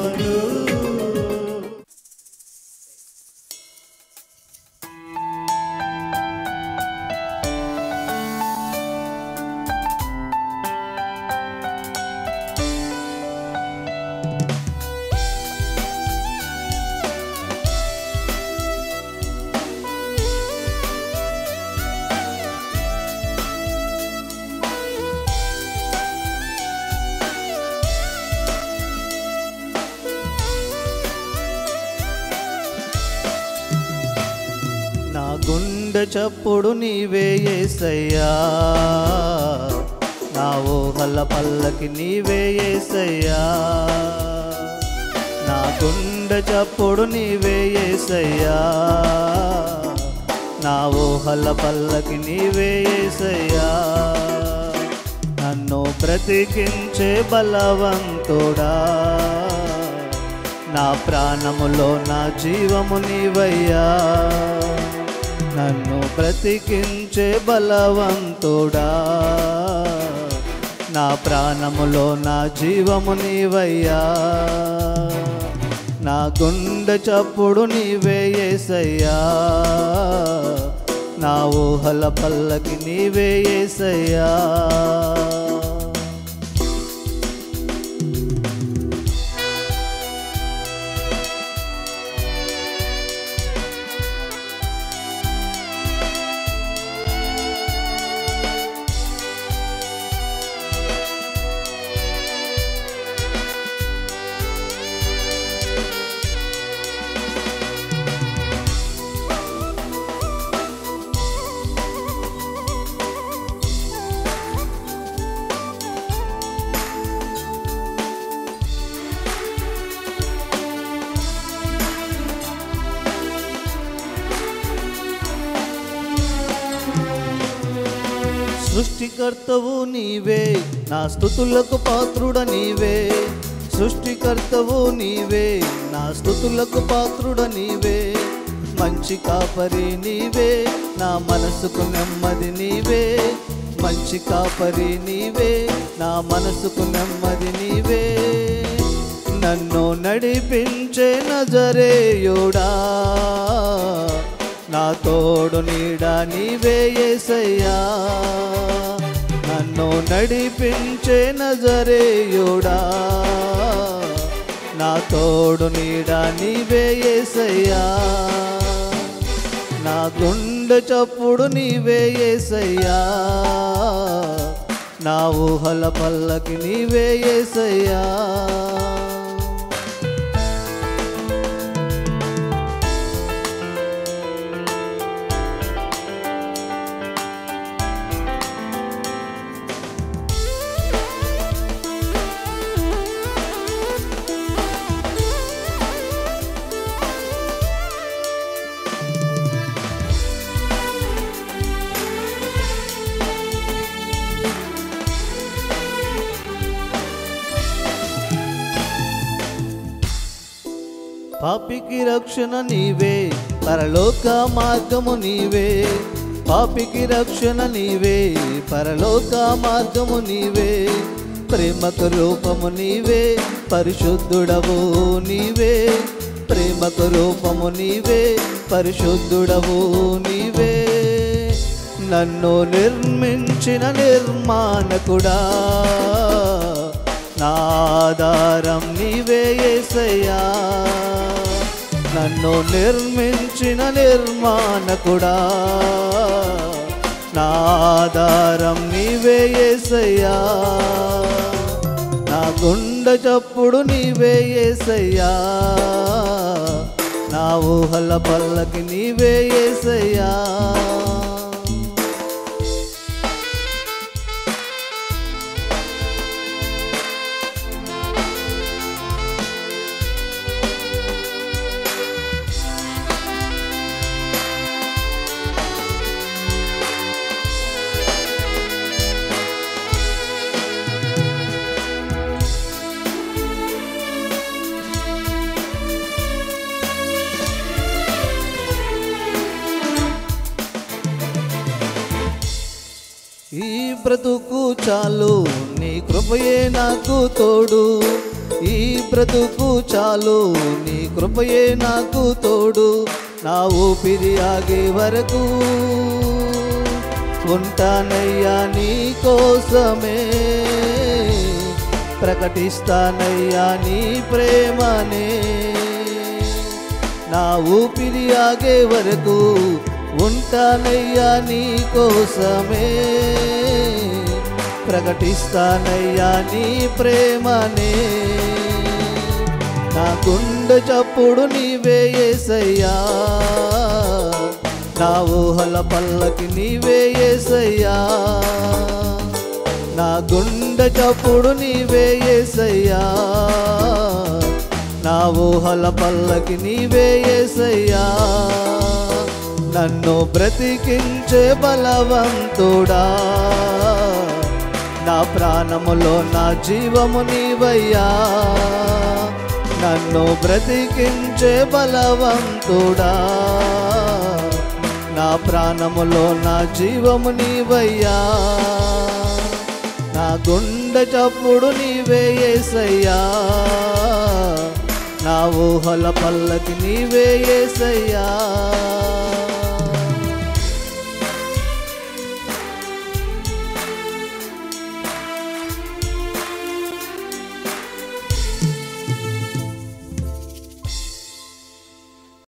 నా గుండె చప్పుడు నీవే ఏసయ్యా నా ఊహల పల్లకి నీవే ఏసయ్యా నా గుండె చప్పుడు నీవే ఏసయ్యా నా ఊహల పల్లకి నీవే ఏసయ్యా నన్ను బ్రతికించే బలవంతుడా నా ప్రాణములో నా జీవము నీవయ్యా నన్ను బ్రతికించే బలవంతుడా నా ప్రాణములో నా జీవము నీవయ్యా నా గుండె చప్పుడు నీవే ఏసయ్యా నా ఊహల పల్లకి నీవే ఏసయ్యా సృష్టికర్తవు నీవే నా స్థుతులకు పాత్రుడ నీవే సృష్టికర్తవు నీవే నా స్థుతులకు పాత్రుడ నీవే మంచి కాపరి నీవే నా మనసుకు నెమ్మది నీవే మంచి కాపరి నీవే నా మనసుకు నెమ్మది నీవే నన్ను నడిపించే నజరేయుడా నా తోడు నీడ నీవే యేసయ్యా నన్ను నడిపించే నజరేయుడా నా తోడు నీడ నీవే యేసయ్యా నా గుండె చప్పుడు నీవే యేసయ్యా నా ఊహల పల్లకి నీవే యేసయ్యా పాపికి రక్షణ నీవే పరలోక మార్గము నీవే పాపికి రక్షణ నీవే పరలోక మార్గము నీవే ప్రేమకు రూపము నీవే పరిశుద్ధుడవు నీవే ప్రేమకు రూపము నీవే పరిశుద్ధుడవు నీవే నన్ను నిర్మించిన నిర్మాణకుడా నా ఆధారం నీవే యేసయ్యా నన్ను నిర్మించిన నిర్మాణకుడా నా ఆధారం నీవే యేసయ్యా నా గుండె చప్పుడు నీవే యేసయ్యా నా ఊహల పల్లకి నీవే యేసయ్యా ఈ బ్రతుకు చాలు నీ కృపయే నాకు తోడు ఈ బ్రతుకు చాలు నీ కృపయే నాకు తోడు నా ఊపిరి ఆగే వరకు ఉంటానయ్యా నీ కోసమే ప్రకటిస్తానయ్యా నీ ప్రేమనే నా ఊపిరి ఆగే వరకు ఉంటానయ్యా నీ కోసమే ప్రకటిస్తానయ్యా నీ ప్రేమనే నా గుండె చప్పుడు నీవే ఏసయ్యా నా ఊహల పల్లకి నీవే ఏసయ్యా నా గుండె చప్పుడు నీవే ఏసయ్యా నా ఊహల పల్లకి నీవే ఏసయ్యా నన్ను బ్రతికించే బలవంతుడా నా ప్రాణములో నా జీవము నీవయ్యా నన్ను బ్రతికించే బలవంతుడా నా ప్రాణములో నా జీవము నీవయ్యా నా గుండె చప్పుడు నీవే ఏసయ్యా నా ఊహల పల్లకి నీవే ఏసయ్యా